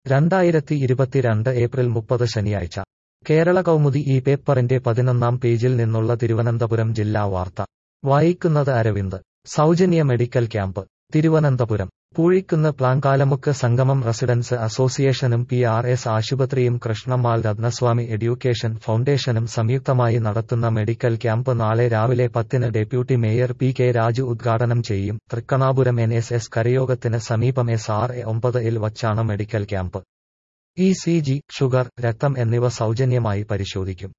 രണ്ടായിരത്തി ഇരുപത്തിരണ്ട് ഏപ്രിൽ മുപ്പത് ശനിയാഴ്ച കേരള കൗമുദി ഈ പേപ്പറിന്റെ പതിനൊന്നാം പേജിൽ നിന്നുള്ള തിരുവനന്തപുരം ജില്ലാ വാർത്ത വായിക്കുന്നത് അരവിന്ദ് സൗജന്യ medical camp Thiruvananthapuram Poozhikunnu Plankalamukku Sangamam residence അസോസിയേഷനും പി ആർ എസ് ആശുപത്രിയും കൃഷ്ണമാൽ രത്നസ്വാമി എഡ്യൂക്കേഷൻ ഫൗണ്ടേഷനും സംയുക്തമായി നടത്തുന്ന മെഡിക്കൽ ക്യാമ്പ് നാളെ രാവിലെ പത്തിന് deputy mayor P K Raju ഉദ്ഘാടനം ചെയ്യും തൃക്കണാപുരം എൻ എസ് എസ് കരയോഗത്തിന് സമീപം എസ് ആർ എ ഒമ്പത് ഇൽ വച്ചാണ് medical camp E C G sugar രക്തം എന്നിവ സൗജന്യമായി പരിശോധിക്കും